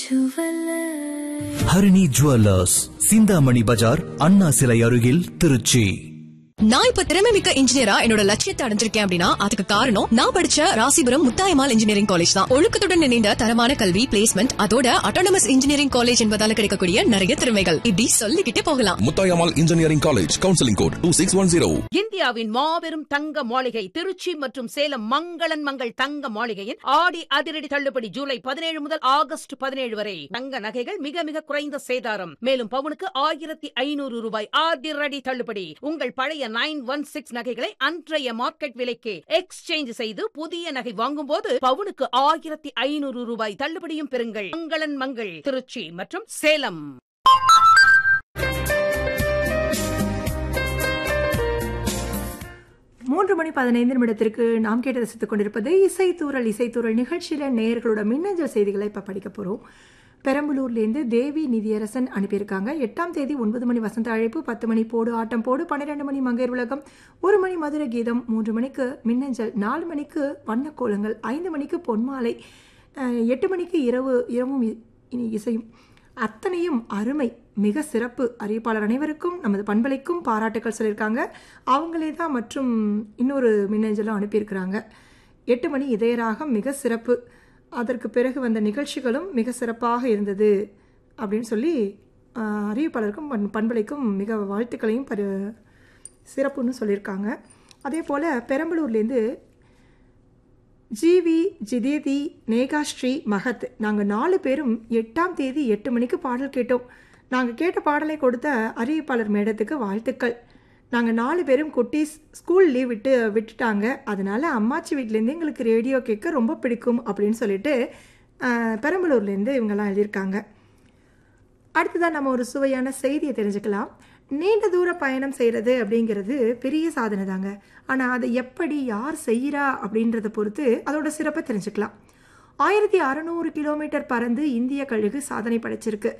jeweller Harini jewellers Chintamani பஜார் அண்ணா சிலை அருகில் திருச்சி நான் இப்ப திறமை மிக்க இன்ஜினியரா என்னோட லட்சியத்தை அடைஞ்சிருக்கேன் அப்படின்னா அதுக்கு காரணம் நான் படிச்ச ராசிபுரம் முத்தாயமால் இன்ஜினியரிங் காலேஜ் தான் ஒழுக்கத்துடன் இணைந்த தரமான கல்வி பிளேஸ்மெண்ட் அதோட அட்டானமஸ் இன்ஜினியரிங் காலேஜ் என்பதால கிடைக்கக்கூடிய நிறைய திறமைகள் இப்படி சொல்லிக்கிட்டே போகலாம் Muthayammal engineering college counselling code two six one zero இந்தியாவின் மாபெரும் தங்க மாளிகை திருச்சி மற்றும் சேலம் மங்களன் மங்கள் தங்க மாளிகையின் ஆடி அதிரடி தள்ளுபடி ஜூலை பதினேழு முதல் ஆகஸ்ட் பதினேழு வரை தங்க நகைகள் மிக மிக குறைந்த சேதாரம் மேலும் பவுனுக்கு ஆயிரத்தி ஐநூறு ரூபாய் அதிரடி தள்ளுபடி உங்கள் பழைய நைன் ஒன் சிக்ஸ் நகைகளை அன்றைய மார்க்கெட் விலைக்கு எக்ஸ்சேஞ்ச் செய்து புதிய நகை வாங்கும் போது பவுனுக்கு ஆயிரத்தி ஐநூறு ரூபாய் தள்ளுபடியும் பெறுங்கள் மங்களன் மங்கள் திருச்சி மற்றும் சேலம் மூன்று மணி பதினைந்து நிமிடத்திற்கு நாம் கேட்டு ரசித்துக் கொண்டிருப்பது இசைத்தூரல் இசைத்தூரல் நிகழ்ச்சியில் நேயர்களோட மின்னஞ்சல் செய்திகளை இப்போ படிக்க போகிறோம் பெரம்பலூர்லேருந்து தேவி நிதியரசன் அனுப்பியிருக்காங்க எட்டாம் தேதி ஒன்பது மணி வசந்த அழைப்பு பத்து மணி போடு ஆட்டம் போடு பன்னிரெண்டு மணி மங்கையர் உலகம் ஒரு மணி மதுர கீதம் மூன்று மணிக்கு மின்னஞ்சல் நாலு மணிக்கு வண்ணக்கோலங்கள் ஐந்து மணிக்கு பொன்மாலை அஹ், எட்டு மணிக்கு இரவு இரவும் இ- இனி இசையும் அத்தனையும் அருமை மிக சிறப்பு அறிவிப்பாளர் அனைவருக்கும் நமது பண்பலைக்கும் பாராட்டுக்கள் சொல்லியிருக்காங்க அவங்களே தான் மற்றும் இன்னொரு மின்னஞ்சலும் அனுப்பியிருக்கிறாங்க எட்டு மணி இதயராகம் மிக சிறப்பு அதற்கு பிறகு வந்த நிகழ்ச்சிகளும் மிக சிறப்பாக இருந்தது அப்படின்னு சொல்லி ஆஹ், அறிவிப்பாளருக்கும் பண் பண்பலைக்கும் மிக வாழ்த்துக்களையும் பரி சிறப்புன்னு சொல்லியிருக்காங்க அதே போல் பெரம்பலூர்லேருந்து ஜிவி ஜிதேதி நேகாஸ்ரீ மகத் நாங்கள் நாலு பேரும் எட்டாம் தேதி எட்டு மணிக்கு பாடல் கேட்டோம் நாங்கள் கேட்ட பாடலை கொடுத்த அறிவிப்பாளர் மேடத்துக்கு வாழ்த்துக்கள் நாங்கள் நாலு பேரும் குட்டீஸ் ஸ்கூல் லீவ் விட்டு விட்டுட்டாங்க அதனால அம்மாச்சி வீட்டிலேருந்து எங்களுக்கு ரேடியோ கேட்க ரொம்ப பிடிக்கும் அப்படின்னு சொல்லிட்டு ஆஹ், பெரம்பலூர்லேருந்து இவங்கெல்லாம் எழுதியிருக்காங்க அடுத்ததான் நம்ம ஒரு சுவையான செய்தியை தெரிஞ்சுக்கலாம் நீண்ட தூர பயணம் செய்கிறது அப்படிங்கிறது பெரிய சாதனை தாங்க ஆனால் அதை எப்படி யார் செய்கிறா அப்படின்றத பொறுத்து அதோட சிறப்பை தெரிஞ்சுக்கலாம் ஆயிரத்தி அறநூறு கிலோமீட்டர் பறந்து இந்திய கழுகு சாதனை படைச்சிருக்கு